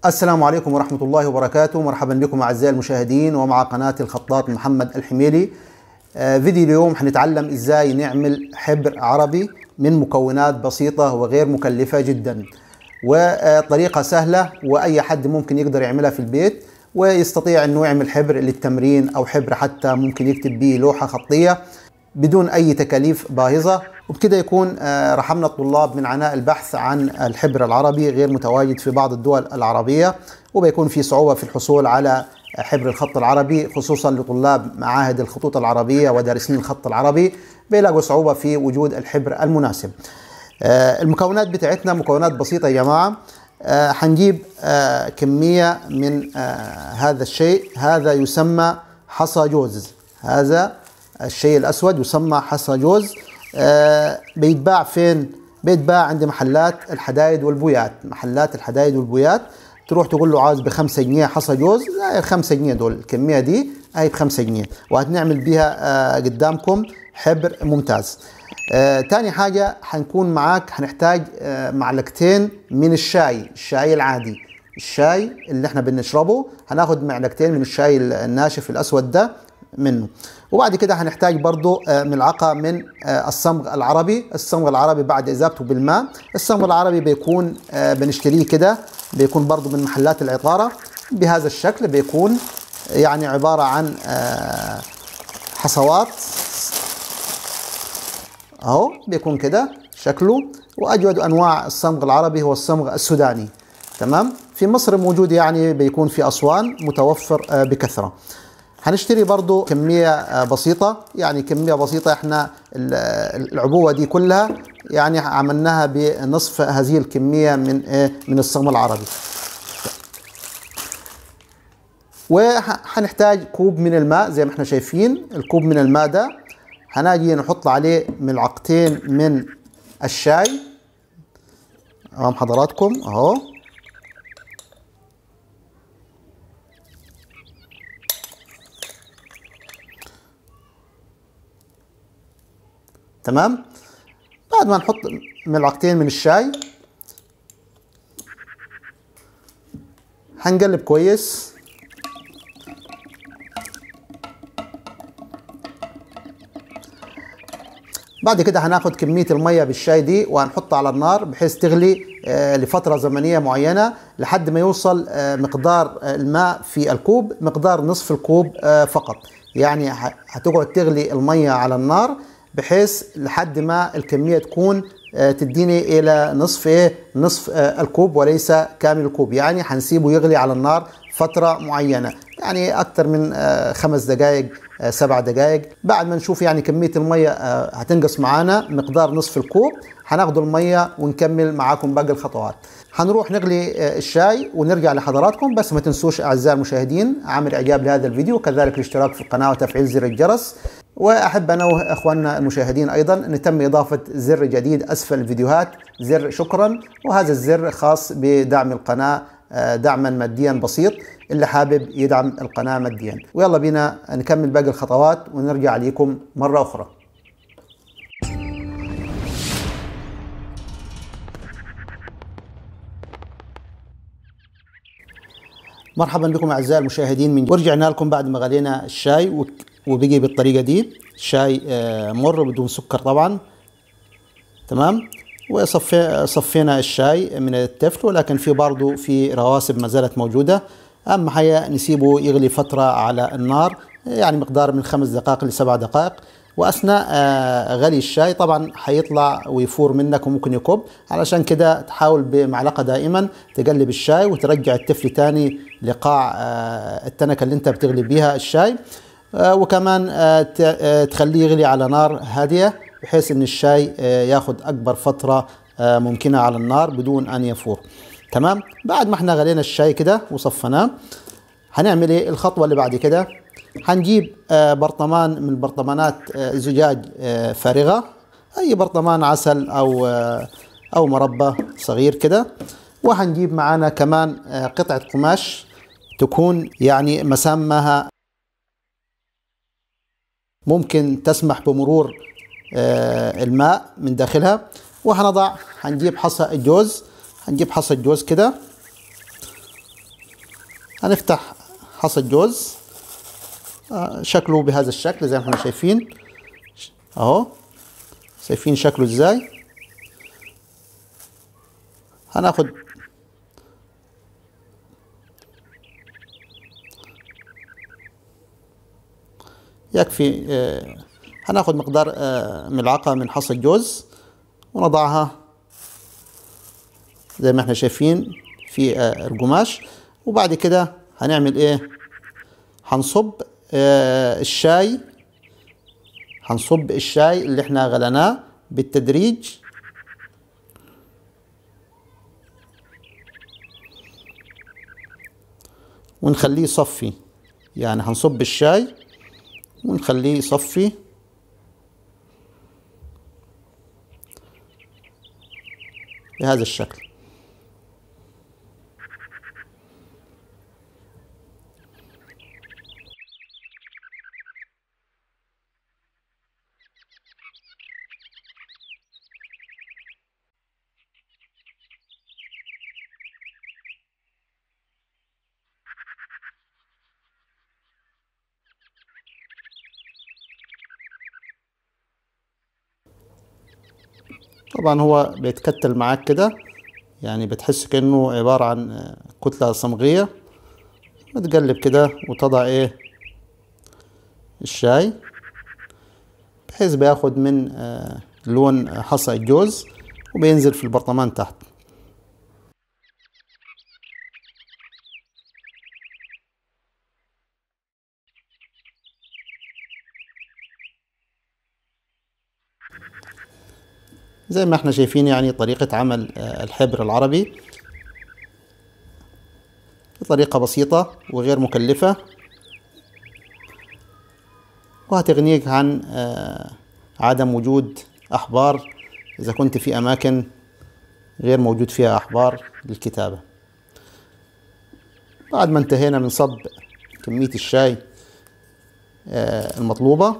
السلام عليكم ورحمة الله وبركاته مرحبا بكم أعزائي المشاهدين ومع قناة الخطاط محمد الحميلي آه، فيديو اليوم حنتعلم إزاي نعمل حبر عربي من مكونات بسيطة وغير مكلفة جدا وطريقة سهلة وأي حد ممكن يقدر يعملها في البيت ويستطيع أنه يعمل حبر للتمرين أو حبر حتى ممكن يكتب به لوحة خطية بدون أي تكاليف باهظة وبكده يكون آه، رحمنا الطلاب من عناء البحث عن الحبر العربي غير متواجد في بعض الدول العربية وبيكون في صعوبة في الحصول على حبر الخط العربي خصوصا لطلاب معاهد الخطوط العربية ودارسين الخط العربي بيلاقوا صعوبة في وجود الحبر المناسب آه، المكونات بتاعتنا مكونات بسيطة يا جماعة آه، حنجيب آه، كمية من هذا الشيء هذا يسمى حصى جوز هذا الشيء الأسود يسمى حصى جوز بيتباع فين؟ بيتباع عند محلات الحدايد والبويات محلات الحدايد والبويات تروح تقول له عاوز ب 5 جنيه حصى جوز لا 5 جنيه دول الكميه دي هي ب 5 جنيه وهنعمل بيها قدامكم حبر ممتاز آه تاني حاجة حنكون معاك هنحتاج آه معلقتين من الشاي الشاي العادي الشاي اللي احنا بنشربه هناخد معلقتين من الشاي الناشف الاسود ده منه وبعد كده هنحتاج برضو آه ملعقة من آه الصمغ العربي الصمغ العربي بعد إذابته بالماء الصمغ العربي بيكون آه بنشتريه كده بيكون برضو من محلات العطارة بهذا الشكل بيكون يعني عبارة عن آه حصوات اهو بيكون كده شكله واجود انواع الصمغ العربي هو الصمغ السوداني تمام في مصر موجود يعني بيكون في اسوان متوفر آه، بكثره هنشتري برضو كمية آه، بسيطة يعني كمية بسيطة احنا العبوة دي كلها يعني عملناها بنصف هذه الكمية من ايه من الصمغ العربي وهنحتاج كوب من الماء زي ما احنا شايفين الكوب من الماء ده هنجي نحط عليه ملعقتين من الشاي امام حضراتكم اهو تمام بعد ما نحط ملعقتين من الشاي هنقلب كويس بعد كده هناخد كمية المية بالشاي دي وهنحطها على النار بحيث تغلي آه، لفترة زمنية معينة لحد ما يوصل آه، مقدار الماء في الكوب مقدار نصف الكوب آه، فقط يعني هتقعد تغلي المية على النار بحيث لحد ما الكمية تكون تديني الى نصف ايه نصف الكوب وليس كامل الكوب يعني هنسيبه يغلي على النار فترة معينة يعني أكثر من خمس دقائق سبع دقائق بعد ما نشوف يعني كمية المية هتنقص معانا مقدار نصف الكوب هناخد المية ونكمل معاكم باقي الخطوات هنروح نغلي الشاي ونرجع لحضراتكم بس ما تنسوش أعزائي المشاهدين عامل إعجاب لهذا الفيديو وكذلك الاشتراك في القناة وتفعيل زر الجرس واحب انا واخواننا المشاهدين ايضا ان تم اضافه زر جديد اسفل الفيديوهات زر شكرا وهذا الزر خاص بدعم القناه آه، دعما ماديا بسيط اللي حابب يدعم القناة ماديا ويلا بينا نكمل باقي الخطوات ونرجع لكم مرة أخرى مرحبا بكم اعزائي المشاهدين من ورجعنا لكم بعد ما غلينا الشاي وبقي بالطريقه دي شاي آه، مر بدون سكر طبعا تمام وصفينا الشاي من التفل ولكن في برضه في رواسب ما زالت موجودة أهم حاجة نسيبه يغلي فترة على النار يعني مقدار من خمس دقائق لسبع دقائق واثناء آه، غلي الشاي طبعا حيطلع ويفور منك وممكن يكب علشان كده تحاول بمعلقه دائما تقلب الشاي وترجع التفل تاني لقاع آه، التنكه اللي انت بتغلي بيها الشاي آه، وكمان تخليه يغلي على نار هاديه بحيث ان الشاي آه، ياخد اكبر فترة آه، ممكنة على النار بدون ان يفور تمام بعد ما احنا غلينا الشاي كده وصفناه هنعمل ايه الخطوة اللي بعد كده هنجيب آه، برطمان من برطمانات زجاج فارغة اي برطمان عسل او او مربى صغير كده وهنجيب معانا كمان قطعة قماش تكون يعني مسامها ممكن تسمح بمرور آه، الماء من داخلها وهنضع هنجيب حصى الجوز هنجيب حصى الجوز كده هنفتح حصى الجوز آه، شكله بهذا الشكل زي ما احنا شايفين اهو شايفين شكله ازاي هناخد يكفي آه، هناخد مقدار آه، ملعقة من حصى الجوز ونضعها زي ما احنا شايفين في آه، القماش وبعد كده هنعمل ايه هنصب الشاي هنصب الشاي اللي احنا غليناه بالتدريج ونخليه يصفي يعني هنصب الشاي ونخليه يصفي بهذا الشكل طبعا هو بيتكتل معاك كده يعني بتحس كأنه عبارة عن كتلة صمغية بتقلب كده وتضع ايه الشاي بحيث بياخد من آه، لون حصى الجوز وبينزل في البرطمان تحت زي ما احنا شايفين يعني طريقة عمل آه، الحبر العربي بطريقة بسيطة وغير مكلفة وهتغنيك عن آه، عدم وجود أحبار إذا كنت في أماكن غير موجود فيها أحبار للكتابة بعد ما انتهينا من صب كمية الشاي آه، المطلوبة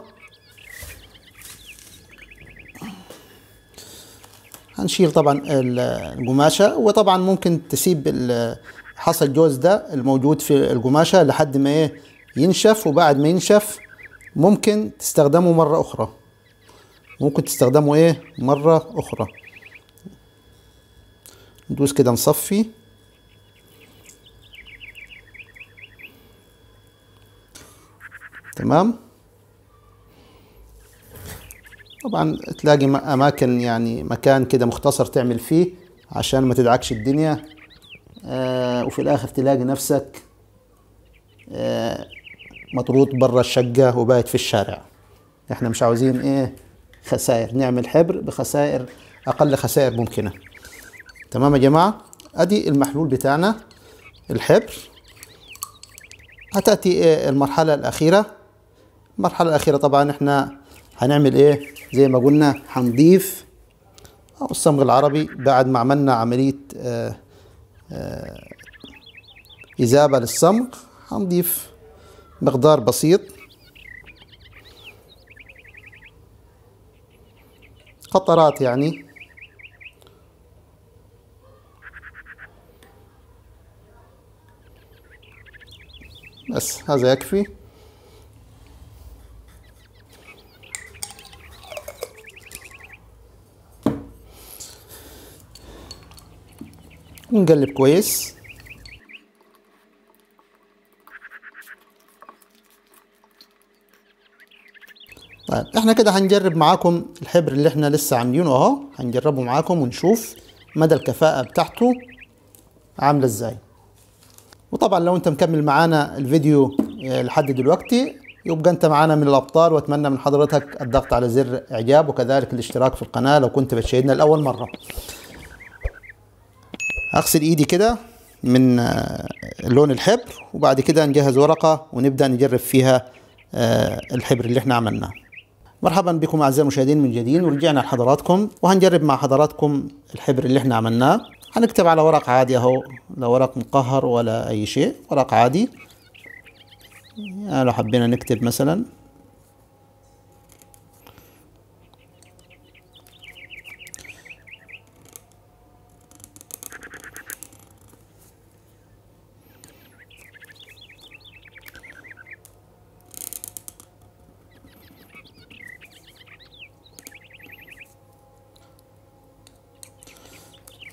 هنشيل طبعا القماشة وطبعا ممكن تسيب حصى الجوز ده الموجود في القماشة لحد ما ايه ينشف وبعد ما ينشف ممكن تستخدمه مرة أخرى ممكن تستخدمه ايه مرة أخرى ندوس كده نصفي تمام طبعا تلاقي اماكن يعني مكان كده مختصر تعمل فيه عشان ما تدعكش الدنيا آه وفي الاخر تلاقي نفسك آه مطرود برا الشقة وبايت في الشارع احنا مش عاوزين ايه خسائر نعمل حبر بخسائر اقل خسائر ممكنة تمام يا جماعة ادي المحلول بتاعنا الحبر هتأتي إيه المرحلة الأخيرة المرحلة الأخيرة طبعا احنا هنعمل ايه زي ما قلنا هنضيف أو الصمغ العربي بعد ما عملنا عملية آه، آه، إذابة للصمغ هنضيف مقدار بسيط قطرات يعني بس هذا يكفي ونقلب كويس طيب احنا كده هنجرب معاكم الحبر اللي احنا لسه عاملينه اهو هنجربه معاكم ونشوف مدى الكفاءة بتاعته عاملة ازاي وطبعا لو انت مكمل معانا الفيديو آه، لحد دلوقتي يبقى انت معانا من الابطال واتمنى من حضرتك الضغط على زر اعجاب وكذلك الاشتراك في القناة لو كنت بتشاهدنا لاول مرة اغسل ايدي كده من آه، لون الحبر وبعد كده نجهز ورقة ونبدأ نجرب فيها آه، الحبر اللي احنا عملناه مرحبا بكم اعزائي المشاهدين من جديد ورجعنا لحضراتكم وهنجرب مع حضراتكم الحبر اللي احنا عملناه هنكتب على ورق عادي اهو لا ورق مقهر ولا اي شيء ورق عادي يعني لو حبينا نكتب مثلا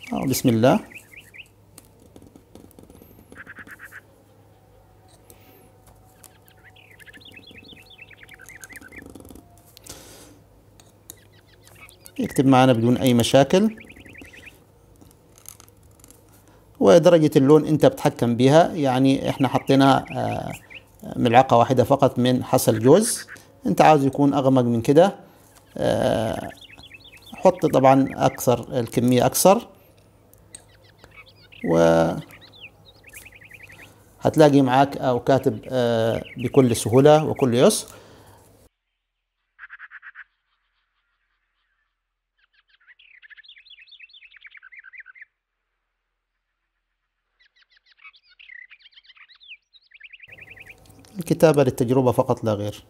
بسم الله يكتب معنا بدون أي مشاكل ودرجة اللون أنت بتحكم بها يعني إحنا حطينا آه، ملعقة واحدة فقط من حصل جوز أنت عاوز يكون أغمق من كده آه، حط طبعا أكثر الكمية أكثر و هتلاقي معاك أو كاتب آه، بكل سهولة وكل يسر الكتابة للتجربة فقط لا غير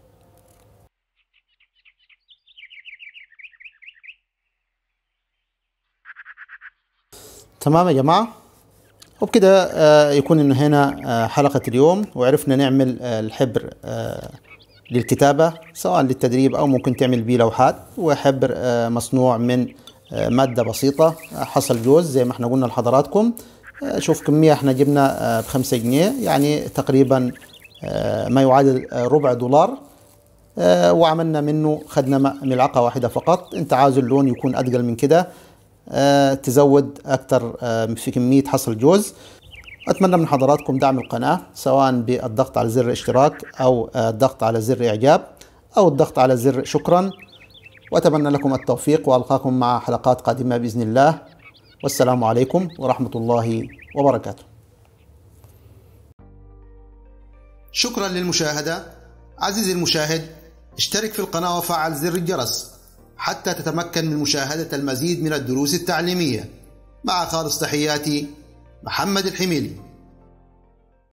تمام يا جماعة وبكده آه، يكون انه هنا آه، حلقة اليوم وعرفنا نعمل آه، الحبر للكتابة سواء للتدريب او ممكن تعمل بيه لوحات وحبر مصنوع من مادة بسيطة حصل جوز زي ما احنا قلنا لحضراتكم شوف كمية احنا جبنا بخمسة جنيه يعني تقريبا ما يعادل ربع دولار وعملنا منه خدنا ملعقة واحدة فقط انت عاوز اللون يكون أثقل من كده آه، تزود أكثر آه، في كمية حصل جوز أتمنى من حضراتكم دعم القناة سواء بالضغط على زر اشتراك أو آه، الضغط على زر إعجاب أو الضغط على زر شكرا وأتمنى لكم التوفيق وألقاكم مع حلقات قادمة بإذن الله والسلام عليكم ورحمة الله وبركاته شكرا للمشاهدة عزيزي المشاهد اشترك في القناة وفعل زر الجرس حتى تتمكن من مشاهدة المزيد من الدروس التعليمية مع خالص تحياتي محمد الحميلي